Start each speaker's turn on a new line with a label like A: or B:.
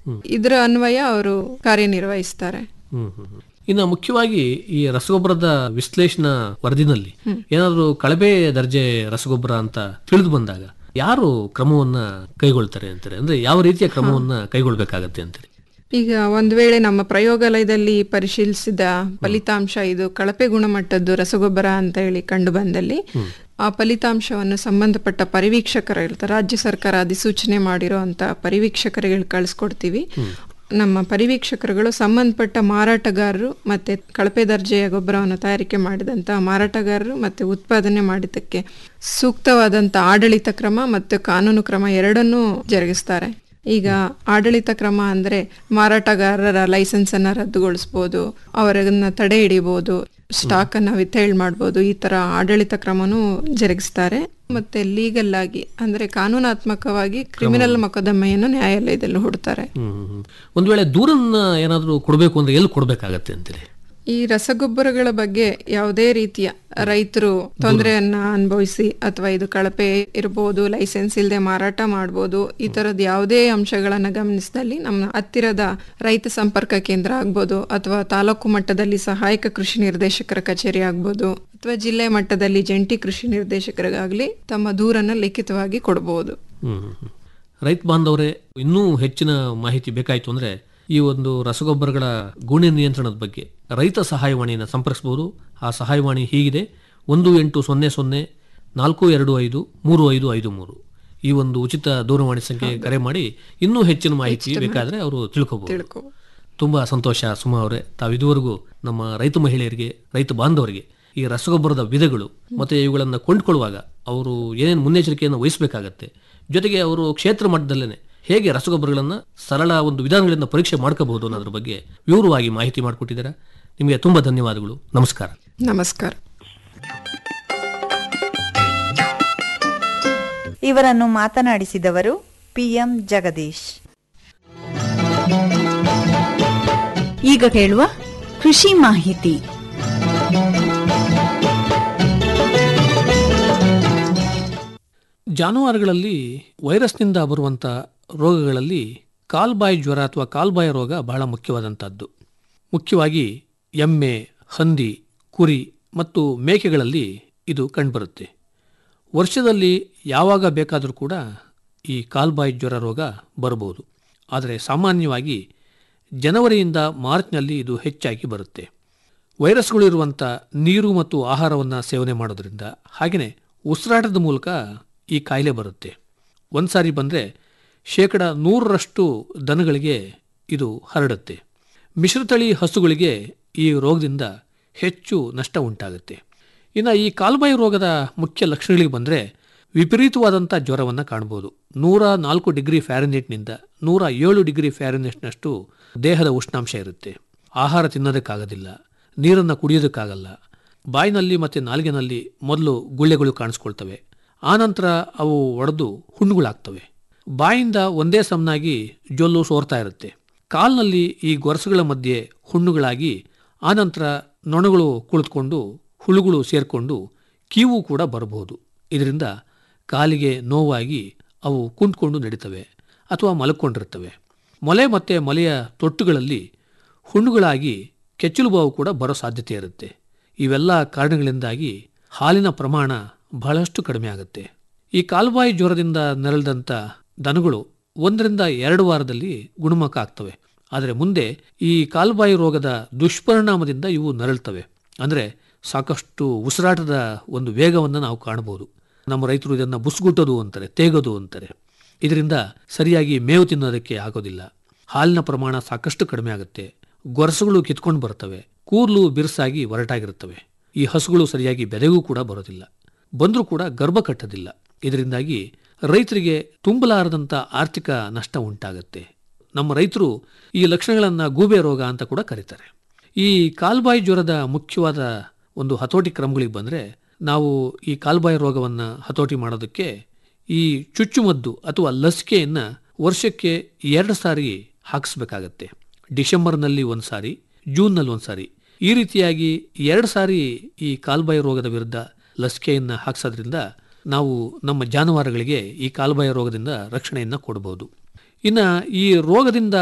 A: ಇದರ ಅನ್ವಯ ಅವರು ಕಾರ್ಯನಿರ್ವಹಿಸ್ತಾರೆ
B: ಹ್ಮ್ ಹ್ಮ್ ಹ್ಮ್. ಇನ್ನು ಮುಖ್ಯವಾಗಿ ಈ ರಸಗೊಬ್ಬರದ ವಿಶ್ಲೇಷಣಾ ವರದಿನಲ್ಲಿ ಏನಾದರೂ ಕಳಪೆ ದರ್ಜೆ ರಸಗೊಬ್ಬರ ಅಂತ ತಿಳಿದು ಬಂದಾಗ ಯಾರು ಕ್ರಮವನ್ನ ಕೈಗೊಳ್ತಾರೆ ಅಂತಾರೆ ಅಂದ್ರೆ ಯಾವ ರೀತಿಯ ಕ್ರಮವನ್ನ ಕೈಗೊಳ್ಬೇಕಾಗತ್ತೆ ಅಂತಾರೆ
A: ಈಗ ಒಂದು ವೇಳೆ ನಮ್ಮ ಪ್ರಯೋಗಾಲಯದಲ್ಲಿ ಪರಿಶೀಲಿಸಿದ ಫಲಿತಾಂಶ ಇದು ಕಳಪೆ ಗುಣಮಟ್ಟದ್ದು ರಸಗೊಬ್ಬರ ಅಂತ ಹೇಳಿ ಕಂಡು ಬಂದಲ್ಲಿ ಆ ಫಲಿತಾಂಶವನ್ನು ಸಂಬಂಧಪಟ್ಟ ಪರಿವೀಕ್ಷಕರು ಇರ್ತಾರೆ ರಾಜ್ಯ ಸರ್ಕಾರ ಅಧಿಸೂಚನೆ ಮಾಡಿರೋ ಅಂತ ಪರಿವೀಕ್ಷಕರಿಗೆ ಕಳಿಸ್ಕೊಡ್ತೀವಿ ನಮ್ಮ ಪರಿವೀಕ್ಷಕರುಗಳು ಸಂಬಂಧಪಟ್ಟ ಮಾರಾಟಗಾರರು ಮತ್ತೆ ಕಳಪೆ ದರ್ಜೆಯ ಗೊಬ್ಬರವನ್ನು ತಯಾರಿಕೆ ಮಾಡಿದಂತ ಮಾರಾಟಗಾರರು ಮತ್ತೆ ಉತ್ಪಾದನೆ ಮಾಡಿದ್ದಕ್ಕೆ ಸೂಕ್ತವಾದಂತ ಆಡಳಿತ ಕ್ರಮ ಮತ್ತು ಕಾನೂನು ಕ್ರಮ ಎರಡನ್ನೂ ಜರುಗಿಸ್ತಾರೆ ಈಗ ಆಡಳಿತ ಕ್ರಮ ಅಂದ್ರೆ ಮಾರಾಟಗಾರರ ಲೈಸೆನ್ಸ್ ಅನ್ನ ರದ್ದುಗೊಳಿಸ್ಬೋದು ಅವರನ್ನ ತಡೆ ಹಿಡಿಬಹುದು ಸ್ಟಾಕ್ ಅನ್ನ ವಿತರಣೆ ಮಾಡ್ಬೋದು ಈ ತರ ಆಡಳಿತ ಕ್ರಮನೂ ಜರುಗಿಸ್ತಾರೆ ಮತ್ತೆ ಲೀಗಲ್ ಆಗಿ ಅಂದ್ರೆ ಕಾನೂನಾತ್ಮಕವಾಗಿ ಕ್ರಿಮಿನಲ್ ಮೊಕದ್ದಮೆಯನ್ನು ನ್ಯಾಯಾಲಯದಲ್ಲಿ ಹೂಡ್ತಾರೆ
B: ಹ್ಮ್ ಹ್ಮ್ ಹ್ಮ್. ಒಂದ್ ವೇಳೆ ದೂರನ್ನ ಏನಾದರೂ ಕೊಡಬೇಕು ಅಂದ್ರೆ ಎಲ್ಲಿ ಕೊಡ್ಬೇಕಾಗತ್ತೆ ಅಂತೀರಿ
A: ಈ ರಸಗೊಬ್ಬರಗಳ ಬಗ್ಗೆ ಯಾವುದೇ ರೀತಿಯ ರೈತರು ತೊಂದರೆಯನ್ನ ಅನುಭವಿಸಿ ಅಥವಾ ಇದು ಕಳಪೆ ಇರಬಹುದು ಲೈಸೆನ್ಸ್ ಇಲ್ಲದೆ ಮಾರಾಟ ಮಾಡಬಹುದು ಈ ತರದ ಯಾವುದೇ ಅಂಶಗಳನ್ನ ಗಮನಿಸಿದಲ್ಲಿ ನಮ್ಮ ಹತ್ತಿರದ ರೈತ ಸಂಪರ್ಕ ಕೇಂದ್ರ ಆಗ್ಬೋದು ಅಥವಾ ತಾಲೂಕು ಮಟ್ಟದಲ್ಲಿ ಸಹಾಯಕ ಕೃಷಿ ನಿರ್ದೇಶಕರ ಕಚೇರಿ ಆಗ್ಬೋದು ಅಥವಾ ಜಿಲ್ಲೆ ಮಟ್ಟದಲ್ಲಿ ಜಂಟಿ ಕೃಷಿ ನಿರ್ದೇಶಕರಿಗಾಗ್ಲಿ ತಮ್ಮ ದೂರನ್ನ ಲಿಖಿತವಾಗಿ ಕೊಡಬಹುದು
B: ಹ್ಮ್ ಹ್ಮ್ ಹ್ಮ್. ರೈತ ಬಾಂಧವರೇ ಇನ್ನೂ ಹೆಚ್ಚಿನ ಮಾಹಿತಿ ಬೇಕಾಯಿತು ಅಂದ್ರೆ ಈ ಒಂದು ರಸಗೊಬ್ಬರಗಳ ಗುಣ ನಿಯಂತ್ರಣದ ಬಗ್ಗೆ ರೈತ ಸಹಾಯವಾಣಿಯನ್ನು ಸಂಪರ್ಕಿಸಬಹುದು ಆ ಸಹಾಯವಾಣಿ ಹೀಗಿದೆ ಒಂದು ಎಂಟು ಸೊನ್ನೆ ಸೊನ್ನೆ ನಾಲ್ಕು ಎರಡು ಐದು ಮೂರು ಐದು ಐದು ಮೂರು ಈ ಒಂದು ಉಚಿತ ದೂರವಾಣಿ ಸಂಖ್ಯೆ ಕರೆ ಮಾಡಿ ಇನ್ನೂ ಹೆಚ್ಚಿನ ಮಾಹಿತಿ ಬೇಕಾದ್ರೆ ಅವರು ತಿಳ್ಕೊಬಹುದು
A: ತಿಳ್ಕೊ
B: ತುಂಬಾ ಸಂತೋಷ ಸುಮಾ ಅವರೇ ತಾವು ಇದುವರೆಗೂ ನಮ್ಮ ರೈತ ಮಹಿಳೆಯರಿಗೆ ರೈತ ಬಾಂಧವರಿಗೆ ಈ ರಸಗೊಬ್ಬರದ ವಿಧಗಳು ಮತ್ತೆ ಇವುಗಳನ್ನು ಕೊಂಡ್ಕೊಳ್ಳುವಾಗ ಅವರು ಏನೇನು ಮುನ್ನೆಚ್ಚರಿಕೆಯನ್ನು ವಹಿಸಬೇಕಾಗತ್ತೆ ಜೊತೆಗೆ ಅವರು ಕ್ಷೇತ್ರ ಮಟ್ಟದಲ್ಲೇ ಹೇಗೆ ರಸಗೊಬ್ಬರಗಳನ್ನು ಸರಳ ಒಂದು ವಿಧಾನಗಳಿಂದ ಪರೀಕ್ಷೆ ಮಾಡ್ಕೋಬಹುದು ಅನ್ನೋದ್ರ ಬಗ್ಗೆ ವಿವರವಾಗಿ ಮಾಹಿತಿ ಮಾಡಿಕೊಟ್ಟಿದ್ದಾರೆ ನಿಮಗೆ ತುಂಬಾ ಧನ್ಯವಾದಗಳು ನಮಸ್ಕಾರ
A: ನಮಸ್ಕಾರ
C: ಇವರನ್ನು ಮಾತನಾಡಿಸಿದವರು ಪಿಎಂ ಜಗದೀಶ್
D: ಈಗ ಕೇಳುವ ಕೃಷಿ ಮಾಹಿತಿ
B: ಜಾನುವಾರುಗಳಲ್ಲಿ ವೈರಸ್ನಿಂದ ಬರುವಂಥ ರೋಗಗಳಲ್ಲಿ ಕಾಲ್ಬಾಯಿ ಜ್ವರ ಅಥವಾ ಕಾಲ್ಬಾಯಿ ರೋಗ ಬಹಳ ಮುಖ್ಯವಾದಂಥದ್ದು ಮುಖ್ಯವಾಗಿ ಎಮ್ಮೆ ಹಂದಿ ಕುರಿ ಮತ್ತು ಮೇಕೆಗಳಲ್ಲಿ ಇದು ಕಂಡುಬರುತ್ತೆ ವರ್ಷದಲ್ಲಿ ಯಾವಾಗ ಬೇಕಾದರೂ ಕೂಡ ಈ ಕಾಲ್ಬಾಯಿ ಜ್ವರ ರೋಗ ಬರಬಹುದು ಆದರೆ ಸಾಮಾನ್ಯವಾಗಿ ಜನವರಿಯಿಂದ ಮಾರ್ಚ್ನಲ್ಲಿ ಇದು ಹೆಚ್ಚಾಗಿ ಬರುತ್ತೆ ವೈರಸ್ಗಳು ಇರುವಂಥ ನೀರು ಮತ್ತು ಆಹಾರವನ್ನು ಸೇವನೆ ಮಾಡೋದ್ರಿಂದ ಹಾಗೆಯೇ ಉಸಿರಾಟದ ಮೂಲಕ ಈ ಕಾಯಿಲೆ ಬರುತ್ತೆ ಒಂದು ಸಾರಿ ಬಂದರೆ ಶೇಕಡ ನೂರರಷ್ಟು ದನಗಳಿಗೆ ಇದು ಹರಡುತ್ತೆ ಮಿಶ್ರತಳಿ ಹಸುಗಳಿಗೆ ಈ ರೋಗದಿಂದ ಹೆಚ್ಚು ನಷ್ಟ ಉಂಟಾಗುತ್ತೆ ಇನ್ನು ಈ ಕಾಲ್ಬಾಯಿ ರೋಗದ ಮುಖ್ಯ ಲಕ್ಷಣಗಳಿಗೆ ಬಂದರೆ ವಿಪರೀತವಾದಂಥ ಜ್ವರವನ್ನು ಕಾಣ್ಬೋದು ನೂರ ನಾಲ್ಕು ಡಿಗ್ರಿ ಫ್ಯಾರನೇಟ್ನಿಂದ ನೂರ ಏಳು ಡಿಗ್ರಿ ಫ್ಯಾರನೇಟ್ನಷ್ಟು ದೇಹದ ಉಷ್ಣಾಂಶ ಇರುತ್ತೆ ಆಹಾರ ತಿನ್ನೋದಕ್ಕಾಗೋದಿಲ್ಲ ನೀರನ್ನು ಕುಡಿಯೋದಕ್ಕಾಗಲ್ಲ ಬಾಯಿನಲ್ಲಿ ಮತ್ತು ನಾಲಿಗೆನಲ್ಲಿ ಮೊದಲು ಗುಳ್ಳೆಗಳು ಕಾಣಿಸ್ಕೊಳ್ತವೆ ಆನಂತರ ಅವು ಒಡೆದು ಹುಣ್ಣುಗಳಾಗ್ತವೆ ಬಾಯಿಂದ ಒಂದೇ ಸಮನಾಗಿ ಜೊಲ್ಲು ಸೋರ್ತಾ ಇರುತ್ತೆ ಕಾಲ್ನಲ್ಲಿ ಈ ಗೊರಸುಗಳ ಮಧ್ಯೆ ಹುಣ್ಣುಗಳಾಗಿ ಆನಂತರ ನೊಣಗಳು ಕುಳಿತುಕೊಂಡು ಹುಳುಗಳು ಸೇರಿಕೊಂಡು ಕೀವು ಕೂಡ ಬರಬಹುದು ಇದರಿಂದ ಕಾಲಿಗೆ ನೋವಾಗಿ ಅವು ಕುಂತ್ಕೊಂಡು ನಡೀತವೆ ಅಥವಾ ಮಲಕ್ಕೊಂಡಿರ್ತವೆ ಮೊಲೆ ಮತ್ತು ಮೊಲೆಯ ತೊಟ್ಟುಗಳಲ್ಲಿ ಹುಣ್ಣುಗಳಾಗಿ ಕೆಚ್ಚಲು ಬಾವು ಕೂಡ ಬರೋ ಸಾಧ್ಯತೆ ಇರುತ್ತೆ ಇವೆಲ್ಲ ಕಾರಣಗಳಿಂದಾಗಿ ಹಾಲಿನ ಪ್ರಮಾಣ ಬಹಳಷ್ಟು ಕಡಿಮೆ ಆಗುತ್ತೆ ಈ ಕಾಲ್ಬಾಯಿ ಜ್ವರದಿಂದ ನರಳಿದಂಥ ದನಗಳು ಒಂದರಿಂದ ಎರಡು ವಾರದಲ್ಲಿ ಗುಣಮುಖ ಆಗ್ತವೆ ಆದರೆ ಮುಂದೆ ಈ ಕಾಲ್ಬಾಯಿ ರೋಗದ ದುಷ್ಪರಿಣಾಮದಿಂದ ಇವು ನರಳ್ತವೆ ಅಂದರೆ ಸಾಕಷ್ಟು ಉಸಿರಾಟದ ಒಂದು ವೇಗವನ್ನು ನಾವು ಕಾಣಬಹುದು ನಮ್ಮ ರೈತರು ಇದನ್ನು ಬುಸ್ಗುಟ್ಟೋದು ಅಂತಾರೆ ತೇಗೋದು ಅಂತಾರೆ ಇದರಿಂದ ಸರಿಯಾಗಿ ಮೇವು ತಿನ್ನೋದಕ್ಕೆ ಆಗೋದಿಲ್ಲ ಹಾಲಿನ ಪ್ರಮಾಣ ಸಾಕಷ್ಟು ಕಡಿಮೆ ಆಗುತ್ತೆ ಗೊರಸುಗಳು ಕಿತ್ಕೊಂಡು ಬರ್ತವೆ ಕೂದಲು ಬಿರುಸಾಗಿ ಒರಟಾಗಿರುತ್ತವೆ ಈ ಹಸುಗಳು ಸರಿಯಾಗಿ ಬೆಲೆಗೂ ಕೂಡ ಬರೋದಿಲ್ಲ ಬಂದರೂ ಕೂಡ ಗರ್ಭ ಕಟ್ಟೋದಿಲ್ಲ ಇದರಿಂದಾಗಿ ರೈತರಿಗೆ ತುಂಬಲಾರದಂಥ ಆರ್ಥಿಕ ನಷ್ಟ ಉಂಟಾಗುತ್ತೆ ನಮ್ಮ ರೈತರು ಈ ಲಕ್ಷಣಗಳನ್ನು ಗೂಬೆ ರೋಗ ಅಂತ ಕೂಡ ಕರೀತಾರೆ ಈ ಕಾಲ್ಬಾಯಿ ಜ್ವರದ ಮುಖ್ಯವಾದ ಒಂದು ಹತೋಟಿ ಕ್ರಮಗಳಿಗೆ ಬಂದರೆ ನಾವು ಈ ಕಾಲ್ಬಾಯಿ ರೋಗವನ್ನು ಹತೋಟಿ ಮಾಡೋದಕ್ಕೆ ಈ ಚುಚ್ಚುಮದ್ದು ಅಥವಾ ಲಸಿಕೆಯನ್ನು ವರ್ಷಕ್ಕೆ ಎರಡು ಸಾರಿ ಹಾಕಿಸ್ಬೇಕಾಗತ್ತೆ ಡಿಸೆಂಬರ್ನಲ್ಲಿ ಒಂದು ಸಾರಿ ಜೂನ್ನಲ್ಲಿ ಒಂದು ಸಾರಿ ಈ ರೀತಿಯಾಗಿ ಎರಡು ಸಾರಿ ಈ ಕಾಲ್ಬಾಯಿ ರೋಗದ ವಿರುದ್ಧ ಲಸಿಕೆಯನ್ನು ಹಾಕ್ಸೋದ್ರಿಂದ ನಾವು ನಮ್ಮ ಜಾನುವಾರುಗಳಿಗೆ ಈ ಕಾಲ್ಬಾಯಿ ರೋಗದಿಂದ ರಕ್ಷಣೆಯನ್ನು ಕೊಡಬಹುದು ಇನ್ನು ಈ ರೋಗದಿಂದ